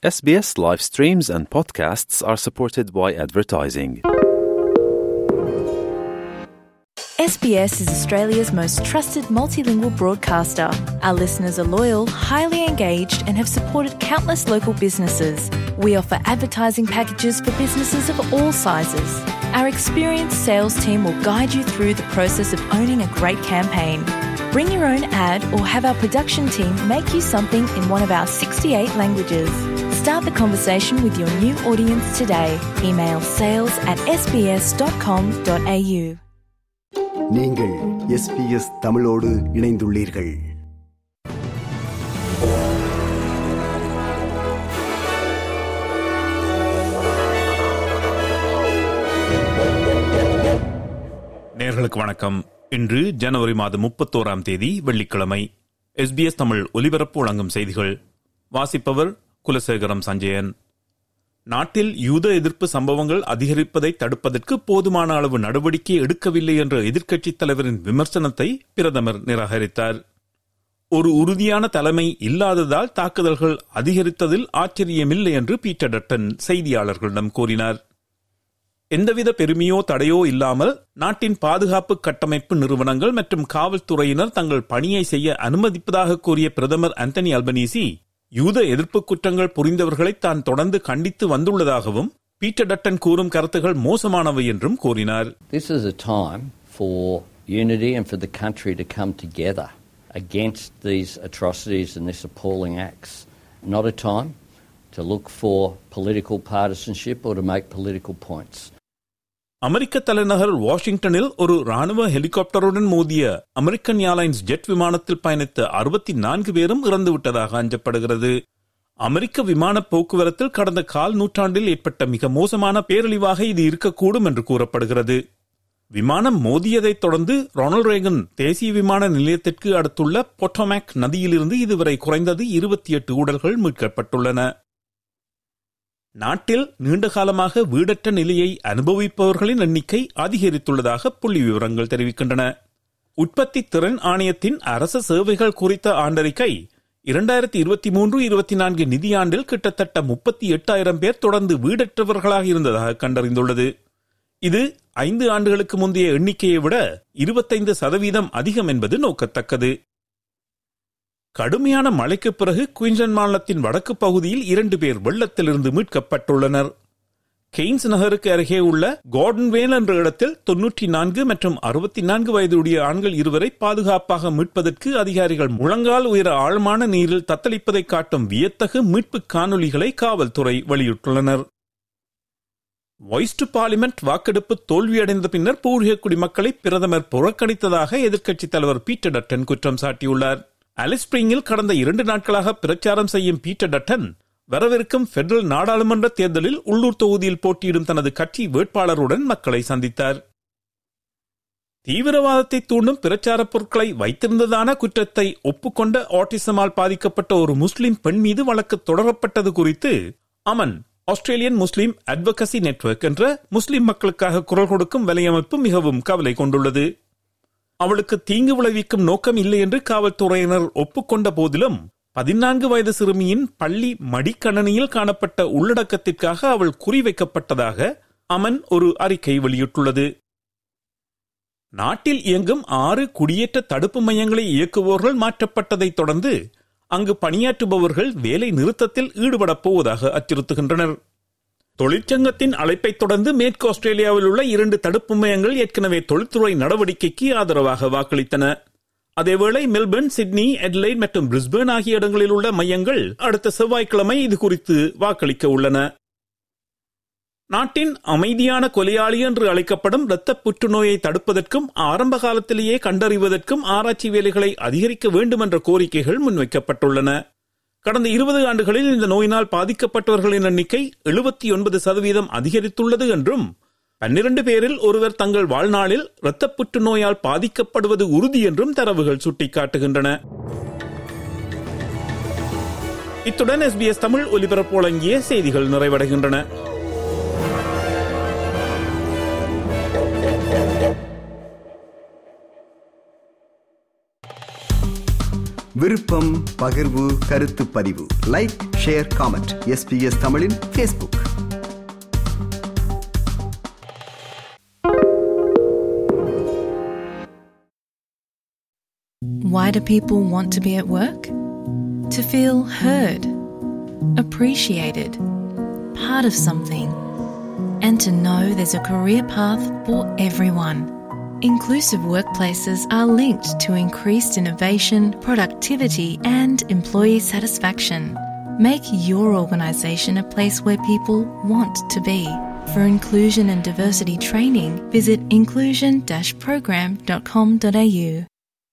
SBS live streams and podcasts are supported by advertising. SBS is Australia's most trusted multilingual broadcaster. Our listeners are loyal, highly engaged, and have supported countless local businesses. We offer advertising packages for businesses of all sizes. Our experienced sales team will guide you through the process of owning a great campaign. Bring your own ad or have our production team make you something in one of our 68 languages. Start the conversation with your new audience today. Email sales at sbs.com.au. நீங்கள் SBS தமிழோடு இணைந்துள்ளீர்கள் நேர்களுக்கு வணக்கம் இன்று ஜனவரி மாதம் முப்பத்தோராம் தேதி வெள்ளிக்கிழமை எஸ்பிஎஸ் தமிழ் ஒலிபரப்பு வழங்கும் செய்திகள் வாசிப்பவர் குலசேகரம் சஞ்சயன் நாட்டில் யூத எதிர்ப்பு சம்பவங்கள் அதிகரிப்பதை தடுப்பதற்கு போதுமான அளவு நடவடிக்கை எடுக்கவில்லை என்ற எதிர்க்கட்சித் தலைவரின் விமர்சனத்தை பிரதமர் நிராகரித்தார் ஒரு உறுதியான தலைமை இல்லாததால் தாக்குதல்கள் அதிகரித்ததில் ஆச்சரியமில்லை என்று பீட்டர் டட்டன் செய்தியாளர்களிடம் கூறினார் எந்தவித பெருமையோ தடையோ இல்லாமல் நாட்டின் பாதுகாப்பு கட்டமைப்பு நிறுவனங்கள் மற்றும் காவல்துறையினர் தங்கள் பணியை செய்ய அனுமதிப்பதாக கூறிய பிரதமர் அந்தனி அல்பனீசி யூத எதிர்ப்பு குற்றங்கள் புரிந்தவர்களை தான் தொடர்ந்து கண்டித்து வந்துள்ளதாகவும் பீட்டர் டட்டன் கூறும் கருத்துகள் மோசமானவை என்றும் கூறினார் This is a time for unity and for the country to come together against these atrocities and these appalling acts. Not a time to look for political partisanship or to make political points. அமெரிக்க தலைநகர் வாஷிங்டனில் ஒரு ராணுவ ஹெலிகாப்டருடன் மோதிய American airlines jet விமானத்தில் பயணித்த அறுபத்தி நான்கு பேரும் இறந்துவிட்டதாக அஞ்சப்படுகிறது அமெரிக்க விமான போக்குவரத்தில் கடந்த கால் நூற்றாண்டில் ஏற்பட்ட மிக மோசமான பேரழிவாக இது இருக்கக்கூடும் என்று கூறப்படுகிறது விமானம் மோதியதைத் தொடர்ந்து ரொனால்ட் ரேகன் தேசிய விமான நிலையத்திற்கு அடுத்துள்ள பொட்டோமேக் நதியிலிருந்து இதுவரை குறைந்தது இருபத்தி எட்டு உடல்கள் மீட்கப்பட்டுள்ளன நாட்டில் நீண்ட காலமாக வீடற்ற நிலையை அனுபவிப்பவர்களின் எண்ணிக்கை அதிகரித்துள்ளதாக புள்ளி விவரங்கள் தெரிவிக்கின்றன உற்பத்தி திறன் ஆணையத்தின் அரச சேவைகள் குறித்த ஆண்டறிக்கை இரண்டாயிரத்தி இருபத்தி மூன்று இருபத்தி நான்கு நிதியாண்டில் கிட்டத்தட்ட முப்பத்தி எட்டாயிரம் பேர் தொடர்ந்து வீடற்றவர்களாக இருந்ததாக கண்டறிந்துள்ளது இது ஐந்து ஆண்டுகளுக்கு முந்தைய எண்ணிக்கையை விட இருபத்தைந்து சதவீதம் அதிகம் என்பது நோக்கத்தக்கது கடுமையான மழைக்கு பிறகு குயின்ஸ்லாந்து மாநிலத்தின் வடக்கு பகுதியில் இரண்டு பேர் வெள்ளத்திலிருந்து மீட்கப்பட்டுள்ளனர் கெய்ன்ஸ் நகருக்கு அருகே உள்ள கார்டன்வேல் என்ற இடத்தில் தொன்னூற்றி நான்கு மற்றும் அறுபத்தி நான்கு வயதுடைய ஆண்கள் இருவரை பாதுகாப்பாக மீட்பதற்கு அதிகாரிகள் முழங்கால் உயர ஆழமான நீரில் தத்தளிப்பதை காட்டும் வியத்தகு மீட்பு காணொலிகளை காவல்துறை வெளியிட்டுள்ளனர் வாய்ஸ் டு பார்லிமெண்ட் வாக்கெடுப்பு தோல்வியடைந்த பின்னர் பூர்வீக குடிமக்களை பிரதமர் புறக்கணித்ததாக எதிர்க்கட்சித் தலைவர் பீட்டர் டட்டன் குற்றம் சாட்டியுள்ளார் அலிஸ்பிரிங்கில் கடந்த இரண்டு நாட்களாக பிரச்சாரம் செய்யும் பீட்டர் டட்டன் வரவிருக்கும் பெடரல் நாடாளுமன்ற தேர்தலில் உள்ளூர் தொகுதியில் போட்டியிடும் தனது கட்சி வேட்பாளருடன் மக்களை சந்தித்தார் தீவிரவாதத்தை தூண்டும் பிரச்சார பொருட்களை வைத்திருந்ததான குற்றத்தை ஒப்புக்கொண்ட ஆட்டிசமால் பாதிக்கப்பட்ட ஒரு முஸ்லிம் பெண் மீது வழக்கு தொடரப்பட்டது குறித்து AMAN Australian Muslim advocacy network என்ற முஸ்லிம் மக்களுக்காக குரல் கொடுக்கும் வலையமைப்பு மிகவும் கவலை கொண்டுள்ளது அவளுக்கு தீங்கு விளைவிக்கும் நோக்கம் இல்லை என்று காவல்துறையினர் ஒப்புக்கொண்ட போதிலும் பதினான்கு வயது சிறுமியின் பள்ளி மடிக்கணனியில் காணப்பட்ட உள்ளடக்கத்திற்காக அவள் குறிவைக்கப்பட்டதாக அமன் ஒரு அறிக்கை வெளியிட்டுள்ளது நாட்டில் இயங்கும் ஆறு குடியேற்ற தடுப்பு மையங்களை இயக்குபவர்கள் மாற்றப்பட்டதைத் தொடர்ந்து அங்கு பணியாற்றுபவர்கள் வேலை நிறுத்தத்தில் ஈடுபடப் போவதாக அச்சுறுத்துகின்றனர் தொழிற்சங்கத்தின் அழைப்பைத் தொடர்ந்து மேற்கு ஆஸ்திரேலியாவில் உள்ள இரண்டு தடுப்பு மையங்கள் ஏற்கனவே தொழில்துறை நடவடிக்கைக்கு ஆதரவாக வாக்களித்தன அதேவேளை மெல்பர்ன் சிட்னி எட்லைட் மற்றும் பிரிஸ்பேர்ன் ஆகிய இடங்களில் உள்ள மையங்கள் அடுத்த செவ்வாய்க்கிழமை இது குறித்து வாக்களிக்க உள்ளன நாட்டின் அமைதியான கொலையாளி என்று அழைக்கப்படும் இரத்த புற்றுநோயை தடுப்பதற்கும் ஆரம்ப காலத்திலேயே கண்டறிவதற்கும் ஆராய்ச்சி வேலைகளை அதிகரிக்க வேண்டும் என்ற கோரிக்கைகள் முன்வைக்கப்பட்டுள்ளன கடந்த இருபது ஆண்டுகளில் இந்த நோயினால் பாதிக்கப்பட்டவர்களின் எண்ணிக்கை எழுபத்தி ஒன்பது சதவீதம் அதிகரித்துள்ளது என்றும் பன்னிரண்டு பேரில் ஒருவர் தங்கள் வாழ்நாளில் இரத்த புற்றுநோயால் பாதிக்கப்படுவது உறுதி என்றும் தரவுகள் சுட்டிக்காட்டுகின்றன இத்துடன் எஸ்பிஎஸ் தமிழ் ஒலிபரப்பு வழங்கிய செய்திகள் நிறைவடைகின்றன விருப்பம் பகிர்வு கருத்து பதிவு லைக் ஷேர் காமெண்ட் எஸ்பிஎஸ் தமிழின் Facebook Why do people want to be at work? To feel heard, appreciated, part of something, and to know there's a career path for everyone. Inclusive workplaces are linked to increased innovation, productivity, and employee satisfaction. Make your organisation a place where people want to be. For inclusion and diversity training, visit inclusion-program.com.au.